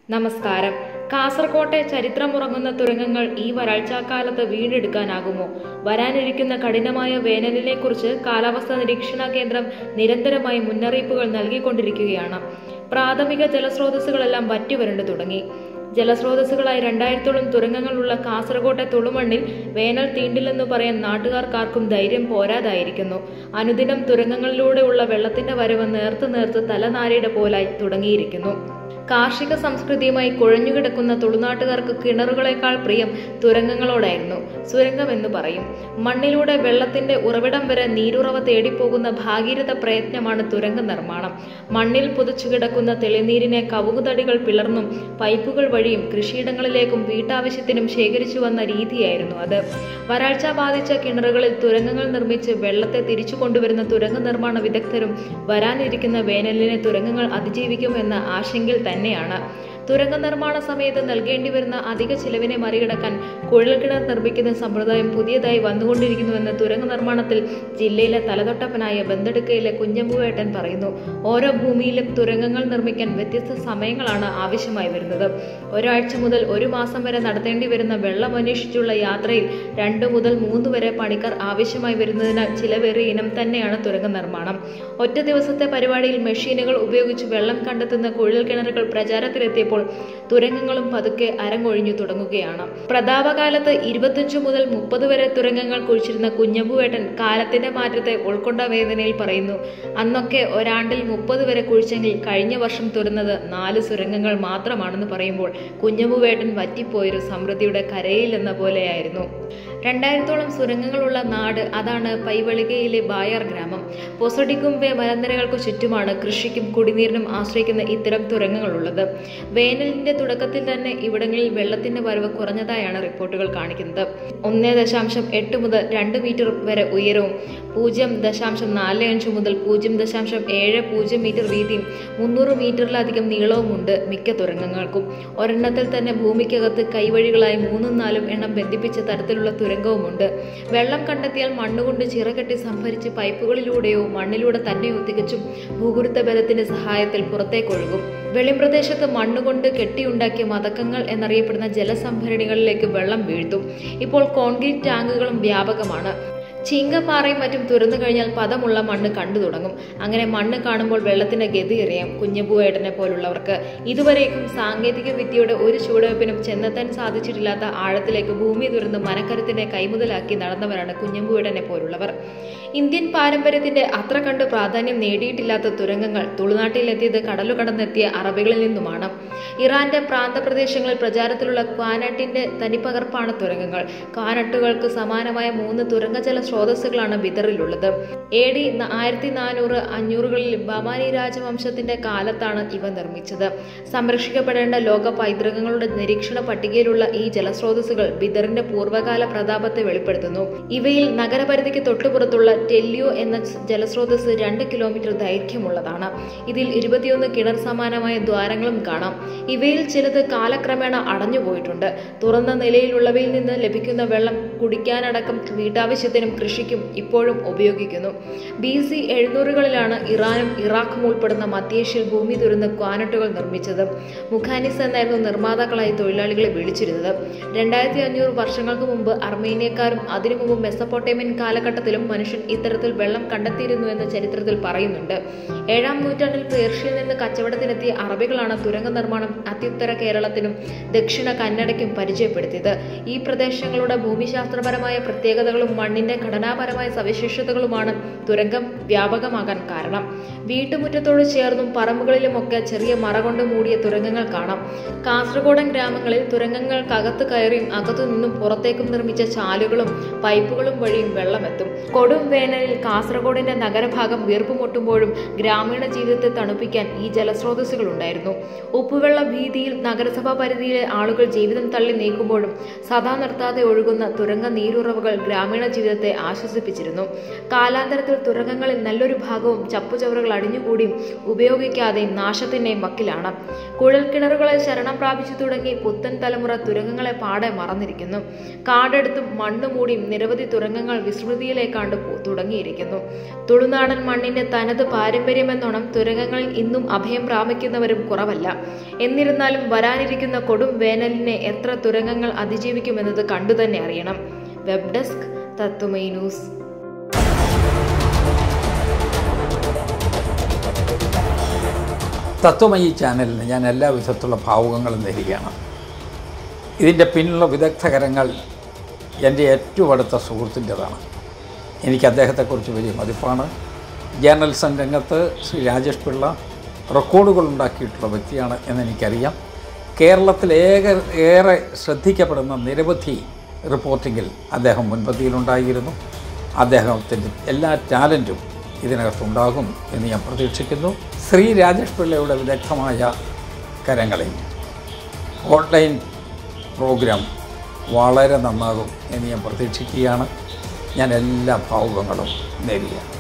നമസ്കാരം കാസർകോട്ടെ ചരിത്രമുറങ്ങുന്ന തുരങ്കങ്ങൾ ഈ വരൾച്ചാക്കാലത്ത് വീണ്ടെടുക്കാനാകുമോ വരാനിരിക്കുന്ന കഠിനമായ വേനലിനെക്കുറിച്ച് കാലാവസ്ഥാ നിരീക്ഷണ കേന്ദ്രം നിരന്തരമായി മുന്നറിയിപ്പുകൾ നൽകിക്കൊണ്ടിരിക്കുകയാണ് പ്രാഥമിക ജലസ്രോതസ്സുകളെല്ലാം വറ്റിവരണ്ടു തുടങ്ങി ജലസ്രോതസ്സുകളായി രണ്ടായിരത്തോളം തുരങ്കങ്ങളുള്ള കാസർകോട്ടെ തുളുമണ്ണിൽ വേനൽ തീണ്ടില്ലെന്ന് പറയാൻ നാട്ടുകാർക്കാർക്കും ധൈര്യം പോരാതായിരിക്കുന്നു അനുദിനം തുരങ്കങ്ങളിലൂടെയുള്ള വെള്ളത്തിന്റെ വരവ് നേർത്ത് നേർത്ത് തലനാരിയുടെ പോലായി തുടങ്ങിയിരിക്കുന്നു കാർഷിക സംസ്കൃതിയുമായി കുഴഞ്ഞുകിടക്കുന്ന തുളുനാട്ടുകാർക്ക് കിണറുകളെക്കാൾ പ്രിയം തുരങ്കങ്ങളോടായിരുന്നു സുരംഗം എന്ന് പറയും മണ്ണിലൂടെ വെള്ളത്തിന്റെ ഉറവിടം വരെ നീരുറവ തേടിപ്പോകുന്ന ഭാഗീരഥ പ്രയത്നമാണ് തുരങ്ക നിർമ്മാണം മണ്ണിൽ പുതച്ചു കിടക്കുന്ന തെളിനീരിനെ കവുകുതടികൾ പിളർന്നും പൈപ്പുകൾ വഴിയും കൃഷിയിടങ്ങളിലേക്കും വീട്ടാവശ്യത്തിനും ശേഖരിച്ചു വന്ന രീതിയായിരുന്നു അത് വരൾച്ച ബാധിച്ച കിണറുകളിൽ തുരങ്കങ്ങൾ നിർമ്മിച്ച് വെള്ളത്തെ തിരിച്ചു കൊണ്ടുവരുന്ന തുരങ്ക നിർമ്മാണ വിദഗ്ധരും വരാനിരിക്കുന്ന വേനലിനെ തുരങ്കങ്ങൾ അതിജീവിക്കുമെന്ന ആശങ്കയിൽ തന്നെയാണ് തുരങ്ക നിർമ്മാണ സമയത്ത് നൽകേണ്ടി വരുന്ന അധിക ചിലവിനെ മറികടക്കാൻ കുഴൽക്കിണർ നിർമ്മിക്കുന്ന സമ്പ്രദായം പുതിയതായി വന്നുകൊണ്ടിരിക്കുന്നുവെന്ന് തുരങ്ക നിർമ്മാണത്തിൽ ജില്ലയിലെ തലതൊട്ടപ്പനായ ബന്തെടുക്കയിലെ കുഞ്ഞമ്പുവേട്ടൻ പറയുന്നു ഓരോ ഭൂമിയിലും തുരങ്കങ്ങൾ നിർമ്മിക്കാൻ വ്യത്യസ്ത സമയങ്ങളാണ് ആവശ്യമായി വരുന്നത് ഒരാഴ്ച മുതൽ ഒരു മാസം വരെ നടത്തേണ്ടി വരുന്ന വെള്ളം അന്വേഷിച്ചുള്ള യാത്രയിൽ രണ്ട് മുതൽ മൂന്ന് വരെ പണിക്കാർ ആവശ്യമായി വരുന്നതിനാൽ ചിലവേറിയ ഇനം തന്നെയാണ് തുരങ്ക നിർമ്മാണം ഒറ്റ ദിവസത്തെ പരിപാടിയിൽ മെഷീനുകൾ ഉപയോഗിച്ച് വെള്ളം കണ്ടെത്തുന്ന കുഴൽ കിണറുകൾ പ്രചാരത്തിലെത്തിയപ്പോൾ തുരങ്കങ്ങളും പതുക്കെ അരങ്ങൊഴിഞ്ഞു തുടങ്ങുകയാണ് പ്രതാപകാലത്ത് ഇരുപത്തിയഞ്ച് മുതൽ മുപ്പത് വരെ തുരങ്കങ്ങൾ കുഴിച്ചിരുന്ന കുഞ്ഞമ്പുവേട്ടൻ കാലത്തിന്റെ മാറ്റത്തെ ഉൾക്കൊണ്ട വേദനയിൽ പറയുന്നു അന്നൊക്കെ ഒരാണ്ടിൽ മുപ്പത് വരെ കുഴിച്ചെങ്കിൽ കഴിഞ്ഞ വർഷം തുറന്നത് നാല് സുരംഗങ്ങൾ മാത്രമാണെന്ന് പറയുമ്പോൾ കുഞ്ഞമ്പുവേട്ടൻ വറ്റിപ്പോയൊരു സമൃദ്ധിയുടെ കരയിൽ എന്ന പോലെയായിരുന്നു രണ്ടായിരത്തോളം സുരംഗങ്ങളുള്ള നാട് അതാണ് പൈവളികയിലെ ബായാർ ഗ്രാമം പൊസഡിക്കുംബെ മലനിരകൾക്ക് ചുറ്റുമാണ് കൃഷിക്കും കുടിനീരിനും ആശ്രയിക്കുന്ന ഇത്തരം തുരങ്കങ്ങളുള്ളത് വേനലിന്റെ തുടക്കത്തിൽ തന്നെ ഇവിടങ്ങളിൽ വെള്ളത്തിന്റെ വരവ് കുറഞ്ഞതായാണ് റിപ്പോർട്ടുകൾ കാണിക്കുന്നത് ഒന്നേ ദശാംശം എട്ട് മുതൽ രണ്ട് മീറ്റർ വരെ ഉയരവും പൂജ്യം ദശാംശം നാല് അഞ്ച് മുതൽ പൂജ്യം ദശാംശം ഏഴ് പൂജ്യം മീറ്റർ വീതിയും മുന്നൂറ് മീറ്ററിലധികം നീളവുമുണ്ട് മിക്ക തുരങ്കങ്ങൾക്കും ഒരെണ്ണത്തിൽ തന്നെ ഭൂമിക്കകത്ത് കൈവഴികളായി മൂന്നും നാലും എണ്ണം ബന്ധിപ്പിച്ച തരത്തിലുള്ള തുരങ്കവുമുണ്ട് വെള്ളം കണ്ടെത്തിയാൽ മണ്ണുകൊണ്ട് ചിറകെട്ടി സംഭരിച്ച് പൈപ്പുകളിലൂടെയോ മണ്ണിലൂടെ തന്നെയോ തികച്ചും ഭൂഗുരുത്ത ബലത്തിന്റെ സഹായത്തിൽ പുറത്തേക്കൊഴുകും വെളിമ്പ്രദേശത്ത് മണ്ണുകൊണ്ട് കെട്ടിയുണ്ടാക്കിയ മതക്കങ്ങൾ എന്നറിയപ്പെടുന്ന ജലസംഭരണികളിലേക്ക് വെള്ളം വീഴ്ത്തും ഇപ്പോൾ കോൺക്രീറ്റ് ടാങ്കുകളും വ്യാപകമാണ് ചീങ്കപ്പാറയും മറ്റും തുറന്നു കഴിഞ്ഞാൽ പദമുള്ള മണ്ണ് കണ്ടു തുടങ്ങും അങ്ങനെ മണ്ണ് കാണുമ്പോൾ വെള്ളത്തിന്റെ ഗതി അറിയാം കുഞ്ഞപ്പുവേട്ടനെ പോലുള്ളവർക്ക് ഇതുവരേക്കും സാങ്കേതിക വിദ്യയുടെ ഒരു ചുവടുവെപ്പിനും ചെന്നെത്താൻ സാധിച്ചിട്ടില്ലാത്ത ആഴത്തിലേക്ക് ഭൂമി തുറന്ന് മനക്കരുത്തിനെ കൈമുതലാക്കി നടന്നവരാണ് കുഞ്ഞമ്പുവേട്ടനെ പോലുള്ളവർ ഇന്ത്യൻ പാരമ്പര്യത്തിന്റെ അത്ര കണ്ട് പ്രാധാന്യം നേടിയിട്ടില്ലാത്ത തുരങ്കങ്ങൾ തുളുനാട്ടിലെത്തിയത് കടലു കടന്നെത്തിയ അറബികളിൽ നിന്നുമാണ് ഇറാന്റെ പ്രാന്തപ്രദേശങ്ങളിൽ പ്രചാരത്തിലുള്ള ക്വാനട്ടിന്റെ തനിപ്പകർപ്പാണ് തുരങ്കങ്ങൾ ക്വാനട്ടുകൾക്ക് സമാനമായ മൂന്ന് തുരങ്കജല സ്രോതസ്സുകളാണ് ബിദറിലുള്ളത് എ ഡി ആയിരത്തി നാനൂറ് അഞ്ഞൂറുകളിൽ ബമാനി രാജവംശത്തിന്റെ കാലത്താണ് ഇവ നിർമ്മിച്ചത് സംരക്ഷിക്കപ്പെടേണ്ട ലോക പൈതൃകങ്ങളുടെ നിരീക്ഷണ പട്ടികയിലുള്ള ഈ ജലസ്രോതസ്സുകൾ ബിദറിന്റെ പൂർവ്വകാല പ്രതാപത്തെ വെളിപ്പെടുത്തുന്നു ഇവയിൽ നഗരപരിധിക്ക് തൊട്ടുപുറത്തുള്ള ടെല്ലിയോ എന്ന ജലസ്രോതസ് രണ്ട് കിലോമീറ്റർ ദൈർഘ്യമുള്ളതാണ് ഇതിൽ ഇരുപത്തിയൊന്ന് കിണർ സമാനമായ ദ്വാരങ്ങളും കാണാം ഇവയിൽ ചിലത് കാലക്രമേണ അടഞ്ഞുപോയിട്ടുണ്ട് തുറന്ന നിലയിലുള്ളവയിൽ നിന്ന് ലഭിക്കുന്ന വെള്ളം കുടിക്കാനടക്കം വീട്ടാവശ്യത്തിനും കൃഷിക്കും ഇപ്പോഴും ഉപയോഗിക്കുന്നു ബി സി എഴുന്നൂറുകളിലാണ് ഇറാനും ഇറാഖും ഉൾപ്പെടുന്ന മധ്യേഷ്യയിൽ ഭൂമി തുറന്ന് ക്വാനട്ടുകൾ നിർമ്മിച്ചത് മുഖാനിസ് എന്നായിരുന്നു നിർമ്മാതാക്കളായി തൊഴിലാളികളെ വിളിച്ചിരുന്നത് രണ്ടായിരത്തി അഞ്ഞൂറ് വർഷങ്ങൾക്ക് മുമ്പ് അർമേനിയക്കാരും അതിനു മുമ്പ് മെസ്സപ്പോട്ടേമിയൻ കാലഘട്ടത്തിലും മനുഷ്യൻ ഇത്തരത്തിൽ വെള്ളം കണ്ടെത്തിയിരുന്നു എന്ന് ചരിത്രത്തിൽ പറയുന്നുണ്ട് ഏഴാം നൂറ്റാണ്ടിൽ പേർഷ്യയിൽ നിന്ന് കച്ചവടത്തിനെത്തിയ അറബികളാണ് തുരങ്ക നിർമ്മാണം അത്യുത്തര കേരളത്തിനും ദക്ഷിണ കന്നഡയ്ക്കും പരിചയപ്പെടുത്തിയത് ഈ പ്രദേശങ്ങളുടെ ഭൂമിശാസ്ത്രപരമായ പ്രത്യേകതകളും മണ്ണിന്റെ ഘടനാപരമായ സവിശേഷതകളുമാണ് തുരങ്കം വ്യാപകമാകാൻ കാരണം വീട്ടുമുറ്റത്തോട് ചേർന്നും പറമ്പുകളിലുമൊക്കെ ചെറിയ മറ കൊണ്ട് മൂടിയ തുരങ്കങ്ങൾ കാണാം കാസർഗോഡൻ ഗ്രാമങ്ങളിൽ തുരങ്കങ്ങൾക്കകത്ത് കയറിയും അകത്തു നിന്നും പുറത്തേക്കും നിർമ്മിച്ച ചാലുകളും പൈപ്പുകളും വഴിയും വെള്ളമെത്തും കൊടും വേനലിൽ കാസർഗോഡിന്റെ നഗരഭാഗം വീർപ്പുമുട്ടുമ്പോഴും ഗ്രാമീണ ജീവിതത്തെ തണുപ്പിക്കാൻ ഈ ജലസ്രോതസ്സുകൾ ഉണ്ടായിരുന്നു ഉപ്പുവെള്ള ഭീതിയിൽ നഗരസഭാ പരിധിയിലെ ആളുകൾ ജീവിതം തള്ളി നീക്കുമ്പോഴും സദാ നിർത്താതെ ഒഴുകുന്ന തുരങ്ക നീരുറവകൾ ഗ്രാമീണ ജീവിതത്തെ ആശ്വസിപ്പിച്ചിരുന്നു കാലാന്തരത്തിൽ തുരങ്കങ്ങളിൽ നല്ലൊരു ഭാഗവും ചപ്പുചവറുകൾ അടിഞ്ഞുകൂടിയും ഉപയോഗിക്കാതെയും നാശത്തിന്റെയും വക്കിലാണ് കുഴൽക്കിണറുകളെ ശരണം പ്രാപിച്ചു തുടങ്ങി പുത്തൻ തലമുറ തുരങ്കങ്ങളെ പാടെ മറന്നിരിക്കുന്നു കാടെടുത്തും മണ്ണ് മൂടിയും നിരവധി തുരങ്കങ്ങൾ വിസ്മൃതിയിലേക്കാണ്ട് പോ- തുടങ്ങിയിരിക്കുന്നു തുളുനാടൻ മണ്ണിന്റെ തനത് പാരമ്പര്യമെന്നോണം തുരങ്കങ്ങളിൽ ഇന്നും അഭയം പ്രാപിക്കുന്നവരും കുറവല്ല എന്നിരുന്നാലും വരാനിരിക്കുന്ന കൊടും വേനലിനെ എത്ര തുരങ്കങ്ങൾ അതിജീവിക്കുമെന്നത് കണ്ടുതന്നെ അറിയണം വെബ് ഡെസ്ക് തത്തുമൈ ന്യൂസ് തത്വമയി ചാനലിന് ഞാൻ എല്ലാ വിധത്തിലുള്ള ഭാവുകങ്ങളും നേരുകയാണ് ഇതിൻ്റെ പിന്നിലുള്ള വിദഗ്ധകരങ്ങൾ എൻ്റെ ഏറ്റവും അടുത്ത സുഹൃത്തിൻ്റെതാണ് എനിക്ക് അദ്ദേഹത്തെക്കുറിച്ച് വലിയ മതിപ്പാണ് ജേർണലിസം രംഗത്ത് ശ്രീ രാജേഷ് പിള്ള റെക്കോർഡുകൾ ഉണ്ടാക്കിയിട്ടുള്ള വ്യക്തിയാണ് എന്നെനിക്കറിയാം കേരളത്തിൽ ഏക ഏറെ ശ്രദ്ധിക്കപ്പെടുന്ന നിരവധി റിപ്പോർട്ടിങ്ങിൽ അദ്ദേഹം മുൻപന്തിയിലുണ്ടായിരുന്നു അദ്ദേഹത്തിൻ്റെ എല്ലാ ടാലൻറ്റും ഇതിനകത്തുണ്ടാകും എന്ന് ഞാൻ പ്രതീക്ഷിക്കുന്നു ശ്രീ രാജേഷ് പിള്ളയുടെ വിദഗ്ധമായ കരങ്ങളിൽ ഓൺലൈൻ പ്രോഗ്രാം വളരെ നന്നാകും എന്ന് ഞാൻ പ്രതീക്ഷിക്കുകയാണ് ഞാൻ എല്ലാ ഭാവുകങ്ങളും നേരുകയാണ്